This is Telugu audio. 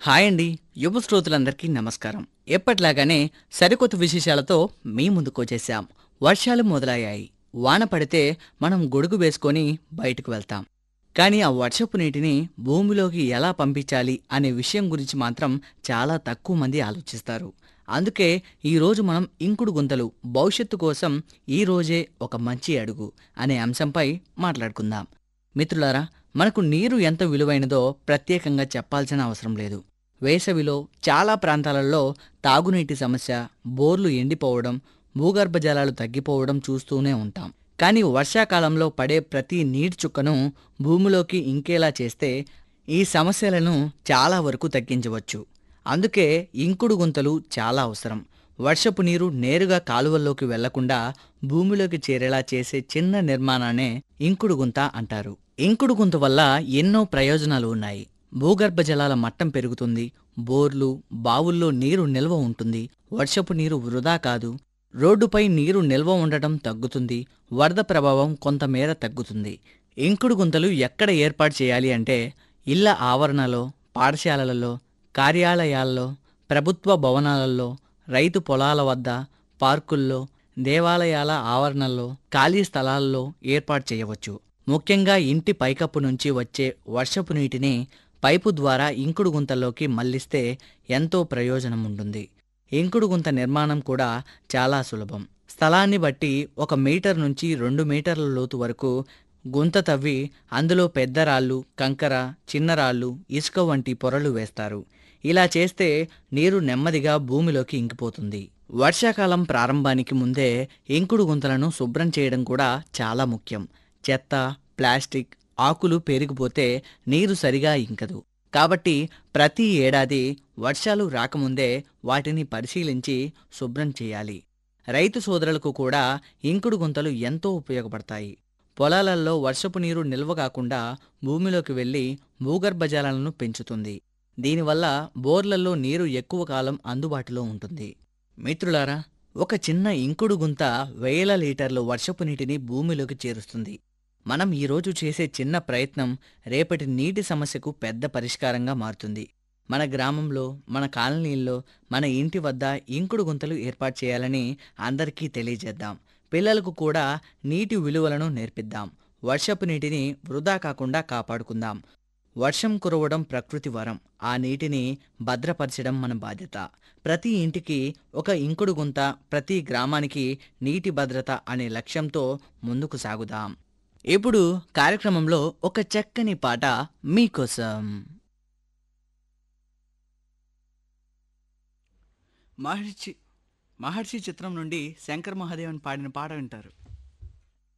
హాయ్ అండి యువ శ్రోతలందరికీ నమస్కారం ఎప్పట్లాగానే సరికొత్త విశేషాలతో మీ ముందుకు వచ్చేసాం వర్షాలు మొదలయ్యాయి వాన పడితే మనం గొడుగు వేసుకొని బయటకు వెళ్తాం కానీ ఆ వర్షపు నీటిని భూమిలోకి ఎలా పంపించాలి అనే విషయం గురించి మాత్రం చాలా తక్కువ మంది ఆలోచిస్తారు అందుకే ఈరోజు మనం ఇంకుడు గుంతలు భవిష్యత్తు కోసం ఈ రోజే ఒక మంచి అడుగు అనే అంశంపై మాట్లాడుకుందాం మిత్రులారా మనకు నీరు ఎంత విలువైనదో ప్రత్యేకంగా చెప్పాల్సిన అవసరం లేదు వేసవిలో చాలా ప్రాంతాలలో తాగునీటి సమస్య బోర్లు ఎండిపోవడం భూగర్భ జలాలు తగ్గిపోవడం చూస్తూనే ఉంటాం కానీ వర్షాకాలంలో పడే ప్రతి నీటి చుక్కను భూమిలోకి ఇంకేలా చేస్తే ఈ సమస్యలను చాలా వరకు తగ్గించవచ్చు అందుకే ఇంకుడు గుంతలు చాలా అవసరం వర్షపు నీరు నేరుగా కాలువల్లోకి వెళ్లకుండా భూమిలోకి చేరేలా చేసే చిన్న నిర్మాణాన్నే ఇంకుడు గుంత అంటారు ఇంకుడు గుంత వల్ల ఎన్నో ప్రయోజనాలు ఉన్నాయి భూగర్భ జలాల మట్టం పెరుగుతుంది బోర్లు బావుల్లో నీరు నిల్వ ఉంటుంది వర్షపు నీరు వృధా కాదు రోడ్డుపై నీరు నిల్వ ఉండటం తగ్గుతుంది వరద ప్రభావం కొంతమేర తగ్గుతుంది ఇంకుడు గుంతలు ఎక్కడ ఏర్పాటు చేయాలి అంటే ఇళ్ల ఆవరణలో పాఠశాలలలో కార్యాలయాల్లో ప్రభుత్వ భవనాలలో రైతు పొలాల వద్ద పార్కుల్లో దేవాలయాల ఆవరణల్లో ఖాళీ స్థలాల్లో ఏర్పాటు చేయవచ్చు ముఖ్యంగా ఇంటి పైకప్పు నుంచి వచ్చే వర్షపు నీటిని పైపు ద్వారా ఇంకుడు గుంతల్లోకి మళ్లిస్తే ఎంతో ప్రయోజనం ఉంటుంది ఇంకుడు గుంత నిర్మాణం కూడా చాలా సులభం స్థలాన్ని బట్టి ఒక మీటర్ నుంచి రెండు మీటర్ల లోతు వరకు గుంత తవ్వి అందులో పెద్ద రాళ్ళు కంకర చిన్న రాళ్ళు ఇసుక వంటి పొరలు వేస్తారు ఇలా చేస్తే నీరు నెమ్మదిగా భూమిలోకి ఇంకిపోతుంది వర్షాకాలం ప్రారంభానికి ముందే ఇంకుడు గుంతలను శుభ్రం చేయడం కూడా చాలా ముఖ్యం చెత్త ప్లాస్టిక్ ఆకులు పేరుకుపోతే నీరు సరిగా ఇంకదు కాబట్టి ప్రతి ఏడాది వర్షాలు రాకముందే వాటిని పరిశీలించి శుభ్రం చేయాలి రైతు సోదరులకు కూడా ఇంకుడు గుంతలు ఎంతో ఉపయోగపడతాయి పొలాలలో వర్షపు నీరు నిల్వ కాకుండా భూమిలోకి వెళ్లి భూగర్భ జలాలను పెంచుతుంది దీనివల్ల బోర్లలో నీరు ఎక్కువ కాలం అందుబాటులో ఉంటుంది మిత్రులారా ఒక చిన్న ఇంకుడు గుంత వేల లీటర్లు వర్షపు నీటిని భూమిలోకి చేరుస్తుంది మనం ఈరోజు చేసే చిన్న ప్రయత్నం రేపటి నీటి సమస్యకు పెద్ద పరిష్కారంగా మారుతుంది మన గ్రామంలో మన కాలనీల్లో మన ఇంటి వద్ద ఇంకుడు గుంతలు ఏర్పాటు చేయాలని అందరికీ తెలియజేద్దాం పిల్లలకు కూడా నీటి విలువలను నేర్పిద్దాం వర్షపు నీటిని వృధా కాకుండా కాపాడుకుందాం వర్షం కురవడం ప్రకృతి వరం ఆ నీటిని భద్రపరచడం మన బాధ్యత ప్రతి ఇంటికి ఒక ఇంకుడు గుంత ప్రతి గ్రామానికి నీటి భద్రత అనే లక్ష్యంతో ముందుకు సాగుదాం ఇప్పుడు కార్యక్రమంలో ఒక చక్కని పాట మీకోసం మహర్షి మహర్షి చిత్రం నుండి శంకర్ మహాదేవన్ పాడిన పాట వింటారు